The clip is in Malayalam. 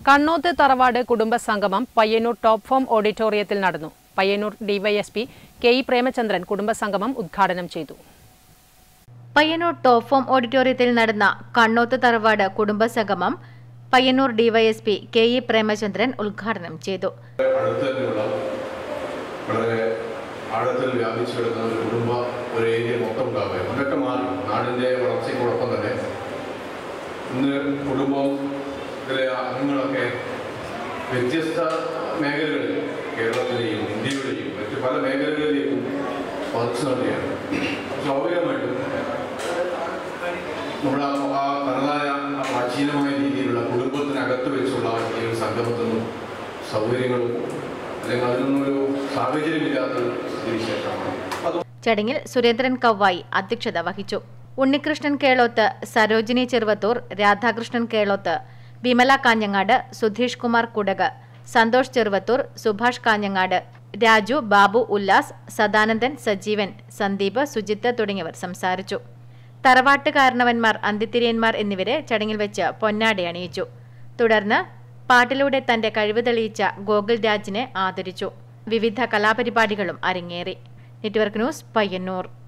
കണ്ണോത്ത് തറവാട് കുടുംബസംഗമം പയ്യന്നൂർ ടോപ്പ് ഫോം ഓഡിറ്റോറിയത്തിൽ നടന്നു Payyanur DYSP K E Premachandran കുടുംബസംഗമം ഉദ്ഘാടനം ചെയ്തു പയ്യന്നൂർ ടോപ്പ് ഫോം ഓഡിറ്റോറിയത്തിൽ നടന്ന കണ്ണോത്ത് തറവാട് കുടുംബസംഗമം Payyanur DYSP K E Premachandran ഉദ്ഘാടനം ചെയ്തു അടുത്ത് തന്നെയുള്ള വളരെ ആഴത്തിൽ വ്യാപിച്ചു കിടക്കുന്ന ഒരു കുടുംബ ഒരു ഏരിയ മൊത്തം ഉണ്ടാവുക ഇതൊക്കെ മാറി നാടിൻ്റെ വളർച്ചയ്ക്കോടൊപ്പം തന്നെ ഇന്ന് കുടുംബത്തിലെ അംഗങ്ങളൊക്കെ വ്യത്യസ്ത മേഖലകളിൽ കേരളത്തിലെയും ഇന്ത്യയുടെയും മറ്റ് പല മേഖലകളിലേക്കും പതിച്ചു നടത്തുകയാണ് സ്വാഭാവികമായിട്ടും നമ്മുടെ ആ- ആ തനതായ ആ പ്രാചീനമായ രീതിയിലുള്ള കുടുംബത്തിനകത്ത് വെച്ചുള്ള ഈ ഒരു സംഗമത്തിനും സൗകര്യങ്ങളും അല്ലെങ്കിൽ അതിനൊന്നൊരു സാഹചര്യമില്ലാത്തൊരു സ്ഥിതിവിശേഷമാണ് അത് ചടങ്ങിൽ സുരേന്ദ്രൻ കവ്വായി അധ്യക്ഷത വഹിച്ചു ഉണ്ണികൃഷ്ണൻ കേളോത്ത് സരോജിനി ചെറുവത്തൂർ രാധാകൃഷ്ണൻ കേളോത്ത് വിമല കാഞ്ഞങ്ങാട് സുധീഷ് കുമാർ കുടക് സന്തോഷ് ചെറുവത്തൂർ സുഭാഷ് കാഞ്ഞങ്ങാട് രാജു ബാബു ഉല്ലാസ് സദാനന്ദൻ സജീവൻ സന്ദീപ് സുജിത്ത് തുടങ്ങിയവർ സംസാരിച്ചു തറവാട്ട് കാരണവന്മാർ അന്തിത്തിരിയന്മാർ എന്നിവരെ ചടങ്ങിൽ വെച്ച് പൊന്നാടി അണിയിച്ചു തുടർന്ന് പാട്ടിലൂടെ തന്റെ കഴിവ് തെളിയിച്ച ഗോകുൽ രാജിനെ ആദരിച്ചു വിവിധ കലാപരിപാടികളും അരങ്ങേറി നെറ്റ്വർക്ക് ന്യൂസ് പയ്യന്നൂർ